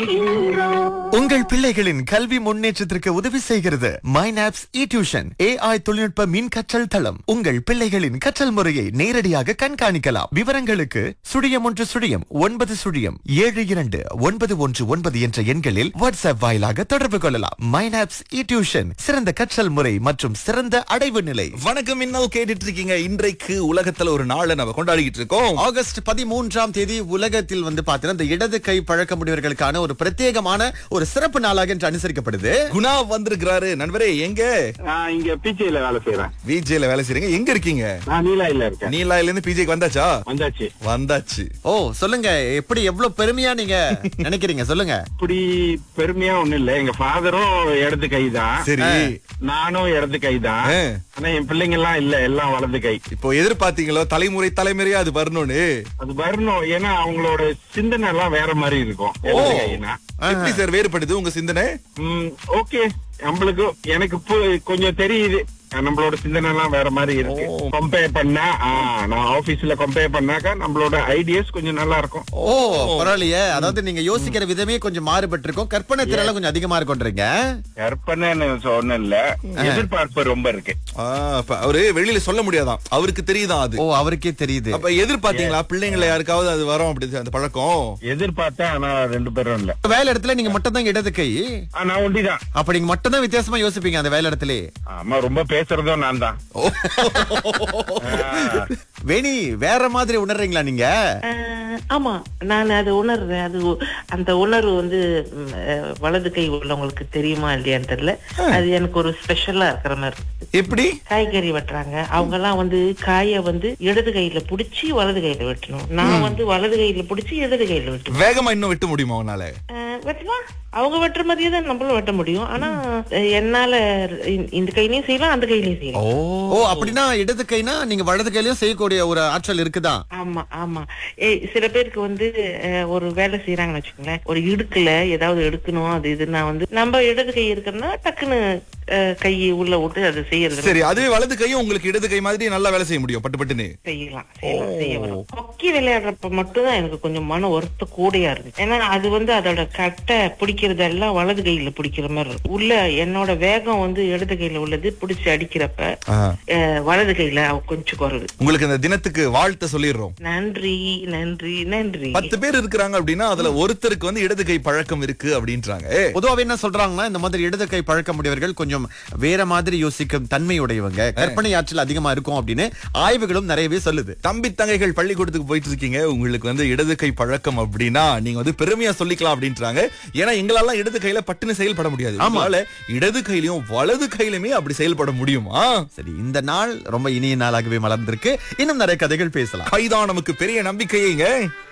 வாழ்கின்றோம் உங்கள் பிள்ளைகளின் கல்வி முன்னேற்றத்திற்கு உதவி செய்கிறது மைனாப்ஸ் இ டியூஷன் ஏஐ தொழில்நுட்ப மின் கற்றல் தளம் உங்கள் பிள்ளைகளின் கற்றல் முறையை நேரடியாக கண்காணிக்கலாம் விவரங்களுக்கு சுழியம் ஒன்று சுழியம் ஒன்பது சுழியம் ஏழு இரண்டு ஒன்பது ஒன்று ஒன்பது என்ற எண்களில் வாட்ஸ்அப் வாயிலாக தொடர்பு கொள்ளலாம் மைனாப்ஸ் இ டியூஷன் சிறந்த கற்றல் முறை மற்றும் சிறந்த அடைவு நிலை வணக்கம் இன்னும் கேட்டுட்டு இருக்கீங்க இன்றைக்கு உலகத்துல ஒரு நாளை நம்ம கொண்டாடிக்கிட்டு இருக்கோம் ஆகஸ்ட் பதிமூன்றாம் தேதி உலகத்தில் வந்து பாத்தீங்கன்னா இந்த இடது கை பழக்கமுடையவர்களுக்கான ஒரு பிரத்யேகமான ஒரு சிறப்பு நாளாக இன்று அனுசரிக்கப்படுது குணா வந்திருக்கிறாரு நண்பரே எங்க நான் இங்க பிஜேல வேலை செய்யறேன் விஜேல வேலை செய்றீங்க எங்க இருக்கீங்க நான் நீலாயில இருக்கேன் நீலாயில இருந்து பிஜேக்கு வந்தாச்சா வந்தாச்சு வந்தாச்சு ஓ சொல்லுங்க எப்படி எவ்வளவு பெருமையா நீங்க நினைக்கிறீங்க சொல்லுங்க இப்படி பெருமையா ஒண்ணும் இல்ல எங்க ஃபாதரும் இடது கை தான் சரி நானும் இடது கை தான் ஆ. ஆனா என் பிள்ளைங்க எல்லாம் இல்ல எல்லாம் வலது கை இப்போ எதிர்பார்த்தீங்களோ தலைமுறை தலைமுறையா அது வரணும்னு அது வரணும் ஏன்னா அவங்களோட சிந்தனை எல்லாம் வேற மாதிரி இருக்கும் இடது கைனா எப்படி சார் வேறுபடுது உங்க சிந்தனை ஓகே நம்மளுக்கு எனக்கு இப்போ கொஞ்சம் தெரியுது நம்மளோட சிந்தனை எல்லாம் வேற மாதிரி இருக்கு ஓ. கம்பேர் பண்ணா ஆ, நான் ஆபீஸ்ல கம்பேர் பண்ணாக்கா நம்மளோட ஐடியாஸ் கொஞ்சம் நல்லா இருக்கும் ஓ பரவாயில்லையே அதாவது நீங்க யோசிக்கிற விதமே கொஞ்சம் மாறுபட்டு இருக்கும் கற்பனை திறன் கொஞ்சம் அதிகமா இருக்கும்ன்றீங்க கற்பனைன்னு சொன்ன இல்ல எதிர்பார்ப்பு ரொம்ப இருக்கு ஆ, அப்ப அவரு வெளியில சொல்ல முடியாதாம் அவருக்கு தெரியுதான் அது ஓ அவருக்கே தெரியுது அப்ப எதிர்பார்த்தீங்களா பிள்ளைங்களை யாருக்காவது அது வரும் அப்படி அந்த பழக்கம் எதிர்பார்த்தேன் ஆனா ரெண்டு பேரும் இல்ல வேலை இடத்துல நீங்க மட்டும் தான் இடது கை ஆ, நான் ஒண்டிதான் அப்ப நீங்க மட்டும் தான் வித்தியாசமா யோசிப்பீங்க அந்த வேலை இடத்துல ஆமா ரொம்ப பேசுறதும் நான் தான் வேணி வேற மாதிரி உணர்றீங்களா நீங்க ஆஹ் ஆமா நான் அது உணர்றேன் அது ஒ- அந்த உணர்வு வந்து ம், அஹ், வலது கை உள்ளவங்களுக்கு தெரியுமா இல்லையான்னு தெரியல அது எனக்கு ஒரு ஸ்பெஷலா இருக்கிற மாதிரி இருக்கு. எப்படி காய்கறி வெட்டுறாங்க அவங்க எல்லாம் வந்து காய வந்து இடது கையில புடிச்சு வலது கையில வெட்டணும் நான் வந்து வலது கையில புடிச்சு இடது கையில வெட்டணும் வேகமா இன்னும் வெட்ட முடியுமா உன்னால ஆஹ் வெட்டலாம் அவங்க வெட்டுற மாதிரியே தான் நம்மளும் வெட்ட முடியும் ஆனா அஹ், என்னால இந்த- இந்த கையிலயும் செய்யலாம் அந்த கையிலயும் செய்யலாம் ஓ அப்படின்னா இடது கைனா நீங்க வலது கையிலயும் செய்யக்கூடிய ஒரு ஆற்றல் இருக்குதான் ஆமா ஆமா ஏய் சில பேருக்கு வந்து அஹ், ஒரு வேலை செய்யறாங்கன்னு வச்சுக்கோங்களேன் ஒரு இடுக்குல ஏதாவது எடுக்கணும் அது இதுன்னா வந்து நம்ம இடது கை இருக்குன்னா டக்குன்னு அஹ், கையை உள்ள விட்டு அதை செய்யறது சரி அதுவே வலது கையும் உங்களுக்கு இடது கை மாதிரி நல்லா வேலை செய்ய முடியும் பட்டு பட்டுன்னு செய்யலாம் செய்யலாம் செய்ய வரும் ஹாக்கி விளையாடுறப்ப மட்டும்தான் எனக்கு கொஞ்சம் மன வருத்த கூடையா இருக்கு ஏன்னா அது வந்து அதோட கட்டை பிடிக்கிறதெல்லாம் வலது கையில பிடிக்கிற மாதிரி இருக்கும் உள்ள என்னோட வேகம் வந்து இடது கையில உள்ளது பிடிச்சு அடிக்கிறப்ப அஹ், வலது கையில கொஞ்சம் குறைவு உங்களுக்கு இந்த தினத்துக்கு வாழ்த்த சொல்லிடுறோம் நன்றி நன்றி நன்றி பத்து பேர் இருக்கிறாங்க அப்படின்னா அதுல ஒருத்தருக்கு வந்து இடது கை பழக்கம் இருக்கு அப்படின்றாங்க ஏய், பொதுவாவே என்ன சொல்றாங்கன்னா இந்த மாதிரி இடது கை பழக்கமுடையவர்கள் கொஞ்சம் வேற மாதிரி யோசிக்கும் தன்மையுடையவங்க கற்பனை ஆற்றல் அதிகமா இருக்கும் அப்படின்னு ஆய்வுகளும் நிறையவே சொல்லுது தம்பி தங்கைகள் பள்ளிக்கூடத்துக்கு போயிட்டு இருக்கீங்க உங்களுக்கு வந்து இடது கை பழக்கம் அப்படின்னா நீங்க வந்து பெருமையா சொல்லிக்கலாம் அப்படின்றாங்க ஏன்னா எங்களால இடது கையில பட்டுன்னு செயல்பட முடியாது அதனால இடது கையிலயும் வலது கையிலுமே அப்படி செயல்பட முடியுமா சரி இந்த நாள் ரொம்ப இனிய நாளாகவே மலர்ந்திருக்கு இன்னும் நிறைய கதைகள் பேசலாம் கைதான் நமக்கு பெரிய நம்பிக்கையேங்க